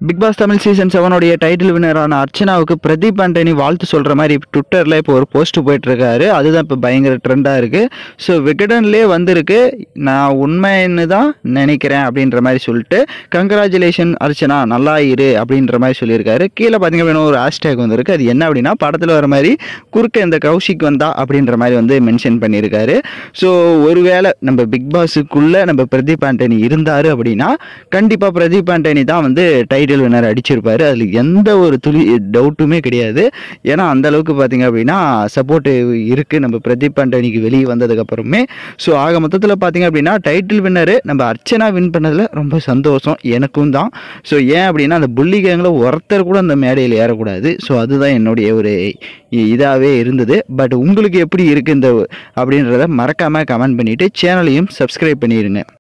big Boss Tamil season செவனுடைய title வினரான அர்ச்சனாவுக்கு பிரதீப் ஆண்டனி வாழ்த்து சொல்கிற மாதிரி ட்விட்டரில் இப்போ ஒரு போஸ்ட் போயிட்டுருக்காரு அதுதான் இப்போ பயங்கர ட்ரெண்டாக இருக்குது ஸோ விகடன்லேயே வந்திருக்கு நான் உண்மைன்னு தான் நினைக்கிறேன் அப்படின்ற மாதிரி சொல்லிட்டு கங்க்ராச்சுலேஷன் அர்ச்சனா நல்லா இரு அப்படின்ற மாதிரி சொல்லியிருக்காரு கீழே பார்த்தீங்க அப்படின்னா ஒரு ஹேஷ்டேக் வந்திருக்கு அது என்ன அப்படின்னா படத்தில் வர மாதிரி குறுக்க இந்த கௌஷிக் வந்தா அப்படின்ற மாதிரி வந்து மென்ஷன் பண்ணியிருக்காரு ஸோ ஒருவேளை நம்ம பிக் பாஸுக்குள்ளே நம்ம பிரதீப் ஆண்டனி இருந்தார் அப்படின்னா கண்டிப்பாக பிரதீப் ஆண்டனி தான் வந்து டைட்டில் வினர் அடிச்சிருப்பாரு அதில் எந்த ஒரு துளி டவுட்டுமே கிடையாது ஏன்னா அந்த அளவுக்கு பார்த்தீங்க அப்படின்னா சப்போர்ட் இருக்குது நம்ம பிரதீப் ஆண்டனிக்கு வெளியே வந்ததுக்கப்புறமே ஸோ ஆக மொத்தத்தில் பார்த்தீங்க அப்படின்னா டைட்டில் வின்னரு நம்ம அர்ச்சனா வின் பண்ணதில் ரொம்ப சந்தோஷம் எனக்கும் தான் ஸோ ஏன் அப்படின்னா அந்த புள்ளி கேங்கில் ஒருத்தர் கூட அந்த மேடையில் ஏறக்கூடாது ஸோ அதுதான் என்னுடைய ஒரு இதாகவே இருந்தது பட் உங்களுக்கு எப்படி இருக்குது இந்த அப்படின்றத மறக்காமல் கமெண்ட் பண்ணிவிட்டு சேனலையும் சப்ஸ்கிரைப் பண்ணிடுங்க